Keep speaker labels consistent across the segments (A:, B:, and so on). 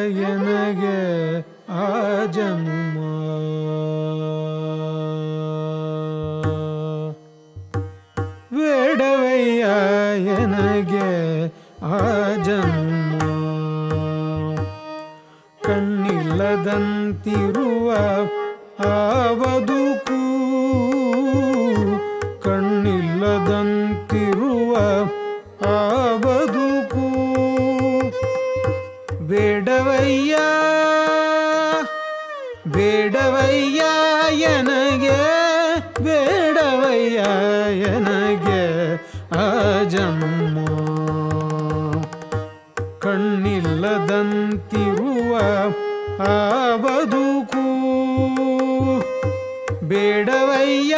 A: ಎನಗೆ ಆ ಜನ್ಮ ಬೇಡವಯ್ಯ ಎನಗೆ ಆ ಜನ್ಮ ಕಣ್ಣಿಲ್ಲದಂತಿರುವ ಆ ಬದುಕು ಕಣ್ಣಿಲ್ಲದಂತಿರುವ ಆ ಬದುಕು ಬೇಡವಯ್ಯ ಬೇಡವಯ್ಯ ಎನಗೆ ಬೇಡವಯ್ಯ ಎನಗೆ ಆ ಜನ್ಮ ಕಣ್ಣಿಲ್ಲದಂತಿರುವ ಆ ಬದುಕು ಬೇಡವಯ್ಯ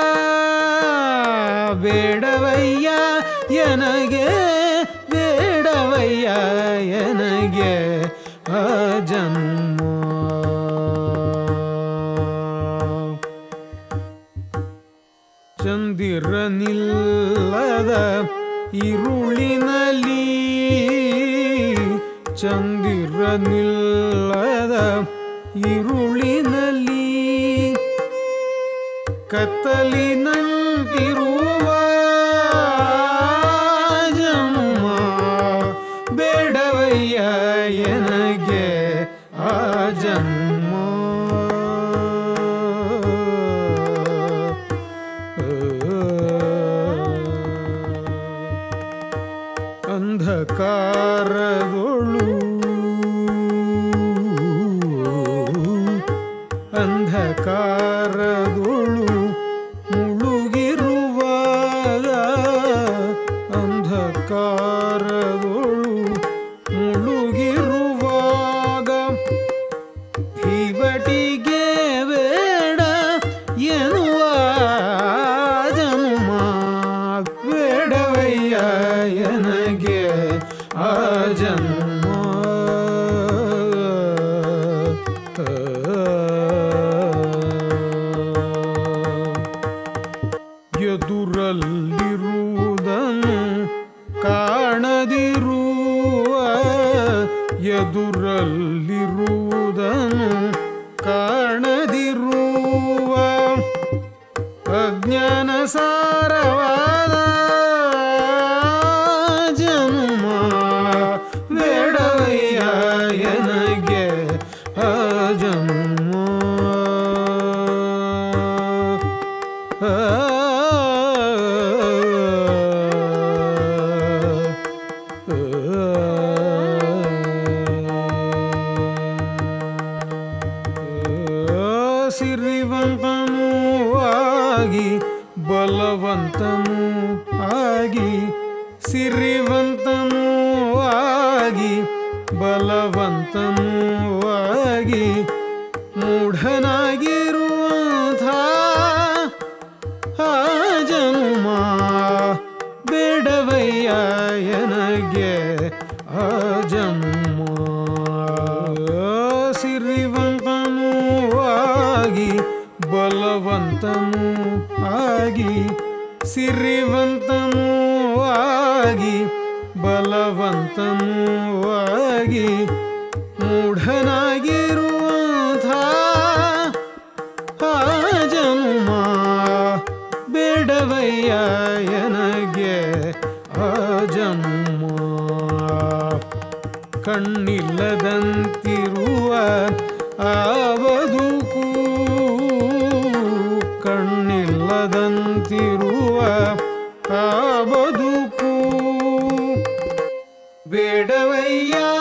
A: ಬೇಡವಯ್ಯ ಎನಗೆ ಬೇಡವಯ್ಯ ಎನಗೆ ಆ ಜನ್ಮ ಚಂದಿರನಿಲ್ಲದ ಇರುಳಿನಲ್ಲಿ ಚಂದಿರನಿಲ್ಲದ ಇರುಳಿನಲ್ಲಿ ಕತ್ತಲಿನಂತಿರುವ ಜನ್ಮ ಬೇಡವಯ್ಯ ಎನಗೆ ಆ ಜನ್ಮ ಅಂಧಕಾರದೊಳು ಅಂಧಕಾರದೊಳು ಮುಳುಗಿರುವಾಗ ಅಂಧಕಾರದೊಳು ಮುಳುಗಿರುವಾಗ ಇವಟಿಗೆ ಬೇಡ ಎನ್ನುವ ಜನ್ಮ ಬೇಡವಯ್ಯ ಎನಗೆ ಆ ಜನ್ಮ ಎದುರಲ್ಲಿರುವುದನ್ನು ಕಾಣದಿರುವ ಎದುರಲ್ಲಿರುವುದನ್ನು ಕಾಣದಿರುವ ಅಜ್ಞಾನ ಸಾರವಾದ ಜನ್ಮ ಬೇಡವಯ್ಯ ಎನಗೆ ಆ ಜನ್ಮ ಆ ಸಿರಿವಂತನೂ ಆಗಿ ಬಲವಂತನೂ ಆಗಿ ಸಿರಿವಂತನೂ ಆಗಿ ಬಲವಂತನೂ ಆಗಿ ಮೂಢನಾಗಿರುವಂಥ ಆ ಜನ್ಮ ಬೇಡವಯ್ಯ ಎನಗೆ ಆ ಜನ್ಮ ಸಿರಿವಂತನೂ ಆಗಿ ಬಲವಂತನೂ ಆಗಿ ಸಿರಿವಂತನೂ ಆಗಿ ಬಲವಂತನೂ ಆಗಿ ಮೂಢನಾಗಿರುವಂಥ ಆ ಜನ್ಮ ಬೇಡವಯ್ಯ ಎನಗೆ ಆ ಜನ್ಮ ಕಣ್ಣಿಲ್ಲದಂತಿರುವ ಆ ಬದುಕು ಕಣ್ಣಿಲ್ಲದಂತಿರುವ ಆ ಬದುಕು ಬೇಡವಯ್ಯ